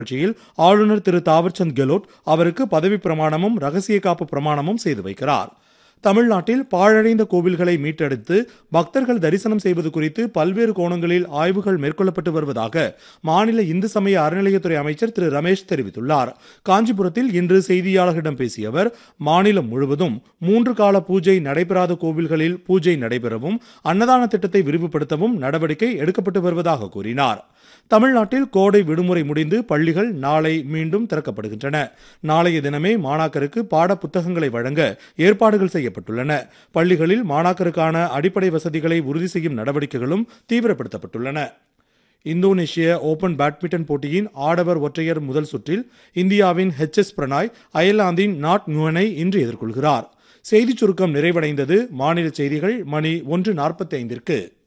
நிகழ்ச்சியில் ஆளுநர் திரு தாவர்சந்த் கெலோட் அவருக்கு பதவி பிரமாணமும் ரகசிய காப்பு பிரமாணமும் செய்து வைக்கிறார் தமிழ்நாட்டில் பாழடைந்த கோவில்களை மீட்டெடுத்து பக்தர்கள் தரிசனம் செய்வது குறித்து பல்வேறு கோணங்களில் ஆய்வுகள் மேற்கொள்ளப்பட்டு வருவதாக மாநில இந்து சமய அறநிலையத்துறை அமைச்சர் திரு ரமேஷ் தெரிவித்துள்ளார் காஞ்சிபுரத்தில் இன்று செய்தியாளர்களிடம் பேசிய அவர் மாநிலம் முழுவதும் மூன்று கால பூஜை நடைபெறாத கோவில்களில் பூஜை நடைபெறவும் அன்னதான திட்டத்தை விரிவுபடுத்தவும் நடவடிக்கை எடுக்கப்பட்டு வருவதாக கூறினார் தமிழ்நாட்டில் கோடை விடுமுறை முடிந்து பள்ளிகள் நாளை மீண்டும் திறக்கப்படுகின்றன நாளைய தினமே மாணாக்கருக்கு பாட புத்தகங்களை வழங்க ஏற்பாடுகள் செய்யப்பட்டுள்ளன பள்ளிகளில் மாணாக்கருக்கான அடிப்படை வசதிகளை உறுதி செய்யும் நடவடிக்கைகளும் தீவிரப்படுத்தப்பட்டுள்ளன இந்தோனேஷிய ஓபன் பேட்மிண்டன் போட்டியின் ஆடவர் ஒற்றையர் முதல் சுற்றில் இந்தியாவின் ஹெச் எஸ் பிரணாய் அயர்லாந்தின் நாட் நுவனை இன்று எதிர்கொள்கிறார் செய்திச் சுருக்கம் நிறைவடைந்தது மாநில செய்திகள் மணி ஒன்று நாற்பத்தி ஐந்திற்கு